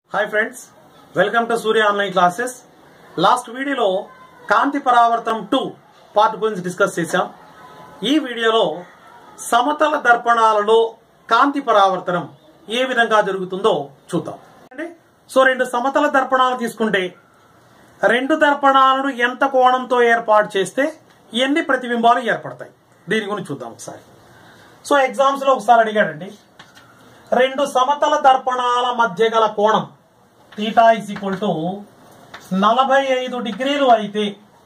hi friends welcome to Surya online classes last వీడియోలో కాంతి పరావర్తనం టూ పార్ట్ గురించి డిస్కస్ చేశాం ఈ వీడియోలో సమతల దర్పణాలలో కాంతి పరావర్తనం ఏ విధంగా జరుగుతుందో చూద్దాం అంటే సో రెండు సమతల దర్పణాలు తీసుకుంటే రెండు దర్పణాలను ఎంత కోణంతో ఏర్పాటు చేస్తే ఎన్ని ప్రతిబింబాలు ఏర్పడతాయి దీని గురించి చూద్దాం ఒకసారి సో ఎగ్జామ్స్ లో ఒకసారి అడిగాడండి రెండు సమతల దర్పణాల మధ్య గల కోణం తీటా ఇస్ ఈక్వల్ టు నలభై ఐదు డిగ్రీలు అయితే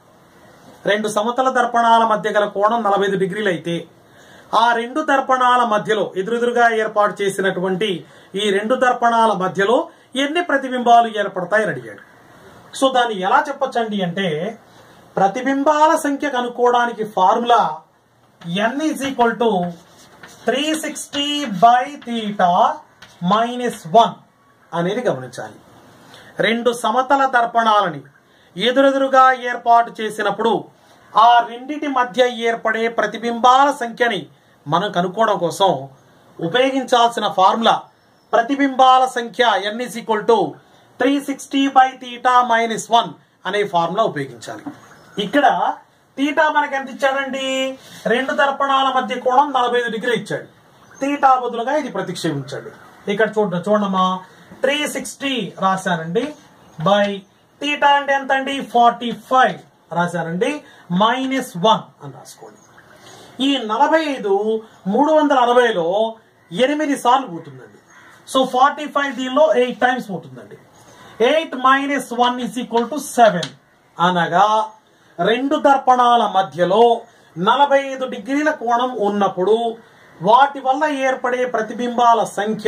రెండు సమతల దర్పణాల మధ్య గల కోణం నలభై ఐదు డిగ్రీలు అయితే ఆ రెండు దర్పణాల మధ్యలో ఎదురెదురుగా ఏర్పాటు చేసినటువంటి ఈ రెండు దర్పణాల మధ్యలో ఎన్ని ప్రతిబింబాలు ఏర్పడతాయని అడిగాడు సో దాన్ని ఎలా చెప్పొచ్చండి అంటే ప్రతిబింబాల సంఖ్య కనుక్కోవడానికి formula N is equal to three sixty by theta minus one అనేది గమనించాలి రెండు సమతల దర్పణాలని ఎదురెదురుగా ఏర్పాటు చేసినప్పుడు ఆ రెండిటి మధ్య ఏర్పడే ప్రతిబింబాల సంఖ్యని మనం కనుక్కోవడం కోసం ఉపయోగించాల్సిన ఫార్ములా ప్రతిబింబాల సంఖ్య N is equal to three sixty by theta minus one అనే ఫార్ములా ఉపయోగించాలి ఇక్కడ తీటా మనకి ఎంత ఇచ్చాడండి రెండు దర్పణాల మధ్య కోణం నలభై ఐదు డిగ్రీ ఇచ్చాడు తీటా బదులుగా ఇది ప్రతిక్షేపించాడు ఇక్కడ చూడ చూడమ్మా త్రీ సిక్స్టీ రాశానండి బై తీటా అంటే ఎంత అండి ఫార్టీ ఫైవ్ రాశానండి మైనస్ వన్ అని రాసుకోండి ఈ నలభై ఐదు మూడు వందల అరవైలో ఎనిమిది సార్లు పోతుందండి సో ఫార్టీ ఫైవ్ దీనిలో ఎయిట్ టైమ్స్ పోతుందండి eight minus one is equal to seven అనగా రెండు దర్పణాల మధ్యలో నలభై ఐదు డిగ్రీల కోణం ఉన్నప్పుడు వాటి వల్ల ఏర్పడే ప్రతిబింబాల సంఖ్య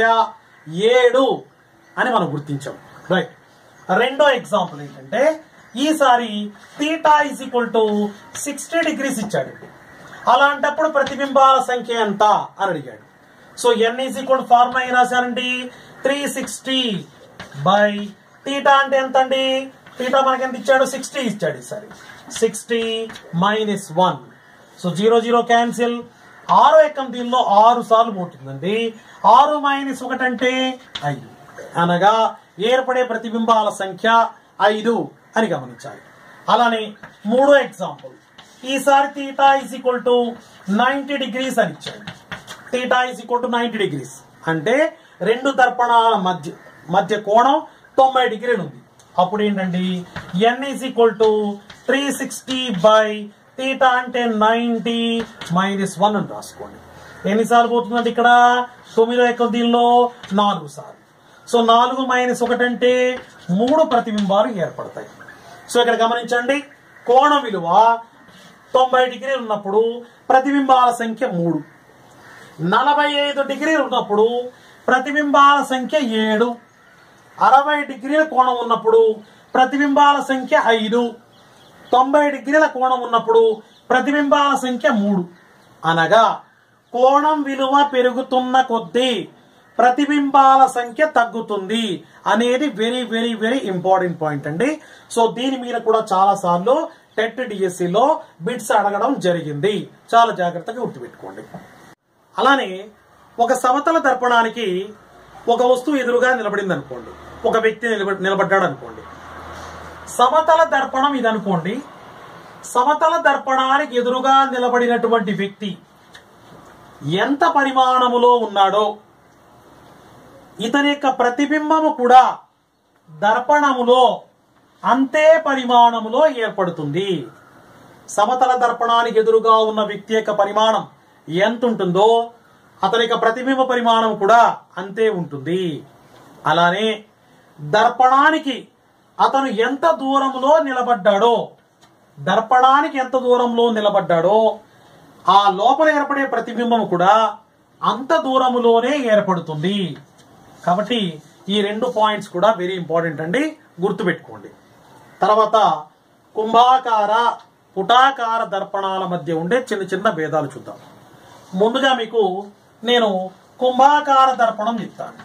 ఏడు అని మనం గుర్తించాం రైట్ రెండో ఎగ్జాంపుల్ ఏంటంటే ఈసారి theta is equal to sixty degrees ఇచ్చాడు అలాంటప్పుడు ప్రతిబింబాల సంఖ్య ఎంత అని అడిగాడు so N is equal formula ఏం రాశారండి త్రీ సిక్స్టీ బై తీటా అంటే ఎంత అండి తీటా మనకి ఎంత ఇచ్చాడు సిక్స్టీ ఇచ్చాడు ఈసారి sixty minus one so zero zero cancel ఆరో ఎక్కం దీనిలో ఆరు సార్లు పోతుందండి ఆరు మైనస్ ఒకటి అంటే ఐదు అనగా ఏర్పడే ప్రతిబింబాల సంఖ్య ఐదు అని గమనించాలి అలానే మూడో ఎగ్జాంపుల్ ఈసారి theta is equal to ninety degrees అని ఇచ్చాడు theta is equal to ninety degrees అంటే రెండు దర్పణాల మధ్య మధ్య కోణం తొంభై డిగ్రీలు ఉంది అప్పుడు ఏంటండి N is equal to three sixty by theta అంటే నైన్టీ మైనస్ వన్ అని రాసుకోండి ఎన్నిసార్లు పోతుందండి ఇక్కడ తొమ్మిదో ఎక్క దీనిలో నాలుగు సార్లు సో నాలుగు మైనస్ ఒకటి అంటే మూడు ప్రతిబింబాలు ఏర్పడతాయి సో ఇక్కడ గమనించండి కోణం విలువ తొంభై డిగ్రీలు ఉన్నప్పుడు ప్రతిబింబాల సంఖ్య మూడు నలభై ఐదు డిగ్రీలు ఉన్నప్పుడు ప్రతిబింబాల సంఖ్య ఏడు అరవై డిగ్రీల కోణం ఉన్నప్పుడు ప్రతిబింబాల సంఖ్య ఐదు తొంభై డిగ్రీల కోణం ఉన్నప్పుడు ప్రతిబింబాల సంఖ్య మూడు అనగా కోణం విలువ పెరుగుతున్న కొద్దీ ప్రతిబింబాల సంఖ్య తగ్గుతుంది అనేది very very very important point అండి సో దీని మీద కూడా చాలా సార్లు టెట్ డిఎస్సిలో బిట్స్ అడగడం జరిగింది చాలా జాగ్రత్తగా గుర్తుపెట్టుకోండి అలానే ఒక సమతల దర్పణానికి ఒక వస్తువు ఎదురుగా నిలబడింది అనుకోండి ఒక వ్యక్తి నిలబ నిలబడ్డాడు అనుకోండి సమతల దర్పణం ఇది అనుకోండి సమతల దర్పణానికి ఎదురుగా నిలబడినటువంటి వ్యక్తి ఎంత పరిమాణములో ఉన్నాడో ఇతని యొక్క ప్రతిబింబము కూడా దర్పణములో అంతే పరిమాణములో ఏర్పడుతుంది సమతల దర్పణానికి ఎదురుగా ఉన్న వ్యక్తి యొక్క పరిమాణం ఎంత ఉంటుందో అతని యొక్క ప్రతిబింబ పరిమాణం కూడా అంతే ఉంటుంది అలానే దర్పణానికి అతను ఎంత దూరంలో నిలబడ్డాడో దర్పణానికి ఎంత దూరంలో నిలబడ్డాడో ఆ లోపల ఏర్పడే ప్రతిబింబం కూడా అంత దూరములోనే ఏర్పడుతుంది కాబట్టి ఈ రెండు పాయింట్స్ కూడా వెరీ ఇంపార్టెంట్ అండి గుర్తుపెట్టుకోండి తర్వాత కుంభాకార పుటాకార దర్పణాల మధ్య ఉండే చిన్న చిన్న భేదాలు చూద్దాం ముందుగా మీకు నేను కుంభాకార దర్పణం చెప్తాను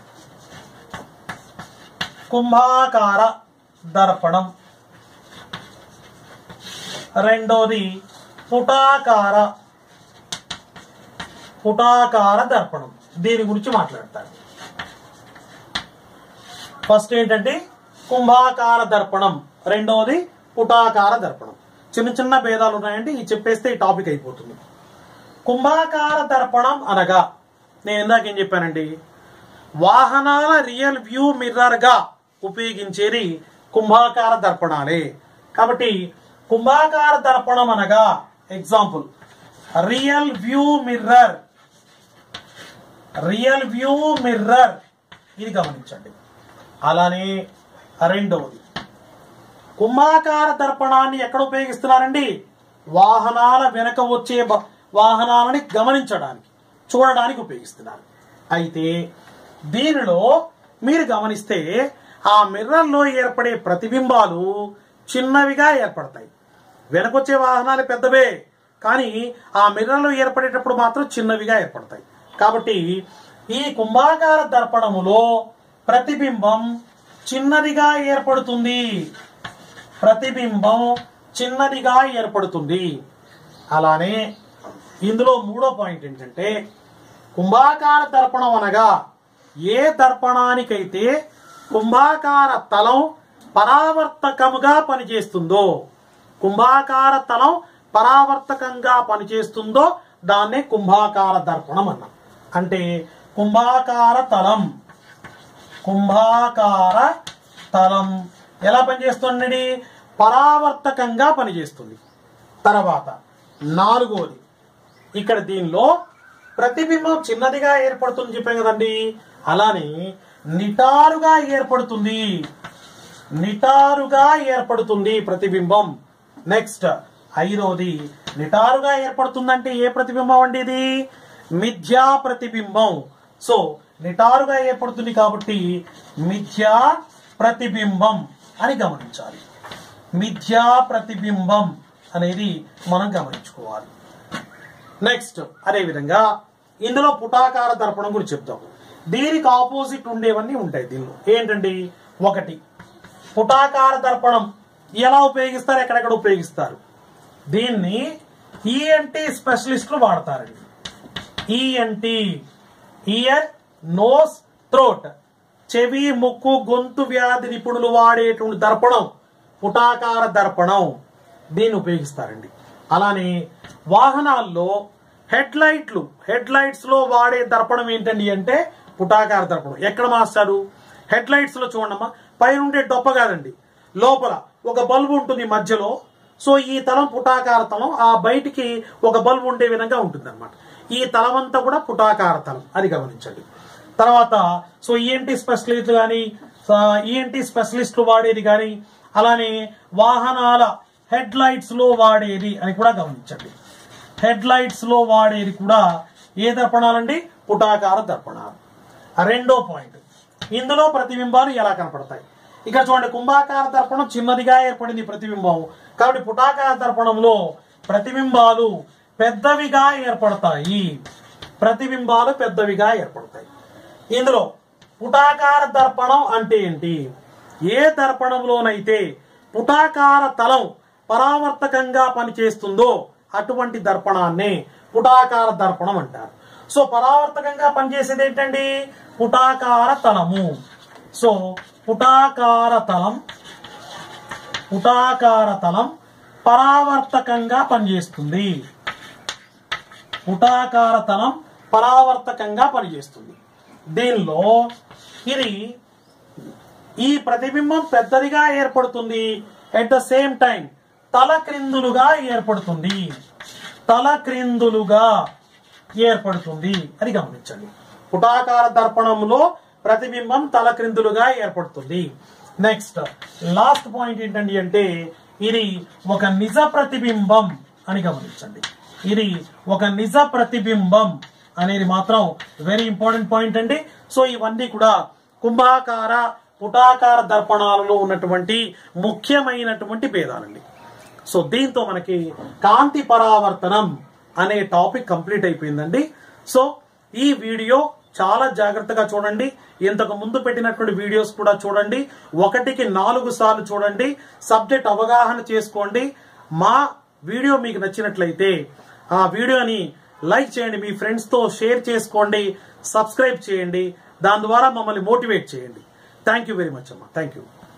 కుంభాకార దర్పణం రెండోది పుటాకార పుటాకార దర్పణం దీని గురించి మాట్లాడతాను ఫస్ట్ ఏంటంటే కుంభాకార దర్పణం రెండవది పుటాకార దర్పణం చిన్న చిన్న భేదాలు ఉన్నాయంటే ఈ చెప్పేస్తే ఈ టాపిక్ అయిపోతుంది కుంభాకార దర్పణం అనగా నేను ఇందాక ఏం చెప్పానండి వాహనాల రియల్ వ్యూ మిర్రర్ గా ఉపయోగించేది కుంభాకార దర్పణాలే కాబట్టి కుంభాకార దర్పణం అనగా example real view mirror real view mirror ఇది గమనించండి అలానే రెండవది కుంభాకార దర్పణాన్ని ఎక్కడ ఉపయోగిస్తున్నారండి వాహనాల వెనక వచ్చే బ- వాహనాలని గమనించడానికి చూడడానికి ఉపయోగిస్తున్నారు అయితే దీనిలో మీరు గమనిస్తే ఆ మిర్రర్లో ఏర్పడే ప్రతిబింబాలు చిన్నవిగా ఏర్పడతాయి వెనకొచ్చే వాహనాలు పెద్దవే కానీ ఆ మిర్రర్లో ఏర్పడేటప్పుడు మాత్రం చిన్నవిగా ఏర్పడతాయి కాబట్టి ఈ కుంభాకార దర్పణములో ప్రతిబింబం చిన్నదిగా ఏర్పడుతుంది ప్రతిబింబం చిన్నదిగా ఏర్పడుతుంది అలానే ఇందులో మూడో పాయింట్ ఏంటంటే కుంభాకార దర్పణం అనగా ఏ దర్పణానికైతే కుంభాకార తలం పరావర్తకముగా పనిచేస్తుందో కుంభాకార తలం పరావర్తకంగా పనిచేస్తుందో దాన్నే కుంభాకార దర్పణం అన్నాం అంటే కుంభాకార తలం కుంభాకార తలం ఎలా పనిచేస్తుంది పరావర్తకంగా పనిచేస్తుంది తర్వాత నాలుగోది ఇక్కడ దీనిలో ప్రతిబింబం చిన్నదిగా ఏర్పడుతుంది చెప్పాం కదండి అలానే నిటారుగా ఏర్పడుతుంది నిటారుగా ఏర్పడుతుంది ప్రతిబింబం నెక్స్ట్ ఐదోది నిటారుగా ఏర్పడుతుందంటే ఏ ప్రతిబింబం అండి ఇది మిథ్యా ప్రతిబింబం సో నిటారుగా ఏర్పడుతుంది కాబట్టి మిథ్యా ప్రతిబింబం అని గమనించాలి మిథ్యా ప్రతిబింబం అనేది మనం గమనించుకోవాలి నెక్స్ట్ అదే విధంగా ఇందులో పుటాకార దర్పణం గురించి చెప్తాం దీనికి ఆపోజిట్ ఉండేవన్నీ ఉంటాయి దీనిలో ఏంటండి ఒకటి పుటాకార దర్పణం ఎలా ఉపయోగిస్తారు ఎక్కడెక్కడ ఉపయోగిస్తారు దీన్ని ఈఎన్టీ స్పెషలిస్టులు వాడతారండి ఈఎన్టీ ఇయర్ నోస్ థ్రోట్ చెవి ముక్కు గొంతు వ్యాధి నిపుణులు వాడేటువంటి దర్పణం పుటాకార దర్పణం దీన్ని ఉపయోగిస్తారండి అలానే వాహనాల్లో హెడ్ లైట్లు హెడ్ లైట్స్ లో వాడే దర్పణం ఏంటండి అంటే పుటాకార దర్పణం ఎక్కడ మాస్టారు హెడ్ లైట్స్ లో చూడమ్మా పైన ఉండే డొప్ప కాదండి లోపల ఒక బల్బు ఉంటుంది మధ్యలో సో ఈ తలం పుటాకార తలం ఆ బయటికి ఒక బల్బు ఉండే విధంగా ఉంటుంది ఈ తలం అంతా కూడా పుటాకార తలం అది గమనించండి తర్వాత సో ఈఎన్టీ స్పెషలిస్ట్ కానీ ఈఎన్టీ స్పెషలిస్టులు వాడేది కానీ అలానే వాహనాల హెడ్ లైట్స్ లో వాడేది అని కూడా గమనించండి హెడ్ లైట్స్ లో వాడేది కూడా ఏ దర్పణాలండి పుటాకార దర్పణాలు ఆ రెండో పాయింట్ ఇందులో ప్రతిబింబాలు ఎలా కనపడతాయి ఇక్కడ చూడండి కుంభాకార దర్పణం చిన్నదిగా ఏర్పడింది ప్రతిబింబం కాబట్టి పుటాకార దర్పణంలో ప్రతిబింబాలు పెద్దవిగా ఏర్పడతాయి ప్రతిబింబాలు పెద్దవిగా ఏర్పడతాయి ఇందులో పుటాకార దర్పణం అంటే ఏంటి ఏ దర్పణంలోనైతే పుటాకార తలం పరావర్తకంగా పనిచేస్తుందో అటువంటి దర్పణాన్ని పుటాకార దర్పణం అంటారు సో పరావర్తకంగా పనిచేసేది ఏంటండి పుటాకార తలము సో పుటాకార తలం పుటాకార తలం పరావర్తకంగా పనిచేస్తుంది పుటాకార తలం పరావర్తకంగా పనిచేస్తుంది దీనిలో ఇది ఈ ప్రతిబింబం పెద్దదిగా ఏర్పడుతుంది ఎట్ ద సేమ్ టైం తల క్రిందులుగా ఏర్పడుతుంది తల క్రిందులుగా ఏర్పడుతుంది అది గమనించండి పుటాకార దర్పణంలో ప్రతిబింబం తల క్రిందులుగా ఏర్పడుతుంది నెక్స్ట్ లాస్ట్ పాయింట్ ఏంటండి అంటే ఇది ఒక నిజ ప్రతిబింబం అని గమనించండి ఇది ఒక నిజ ప్రతిబింబం అనేది మాత్రం వెరీ ఇంపార్టెంట్ పాయింట్ అండి సో ఇవన్నీ కూడా కుంభాకార పుటాకార దర్పణాలలో ఉన్నటువంటి ముఖ్యమైనటువంటి భేదాలండి సో దీంతో మనకి కాంతి పరావర్తనం అనే టాపిక్ కంప్లీట్ అయిపోయిందండి సో ఈ వీడియో చాలా జాగ్రత్తగా చూడండి ఇంతకు ముందు పెట్టినటువంటి వీడియోస్ కూడా చూడండి ఒకటికి నాలుగు సార్లు చూడండి సబ్జెక్ట్ అవగాహన చేసుకోండి మా వీడియో మీకు నచ్చినట్లయితే ఆ వీడియోని లైక్ చేయండి మీ ఫ్రెండ్స్తో షేర్ చేసుకోండి సబ్స్క్రైబ్ చేయండి దాని ద్వారా మమ్మల్ని మోటివేట్ చేయండి థ్యాంక్ యూ వెరీ మచ్ అమ్మా థ్యాంక్ యూ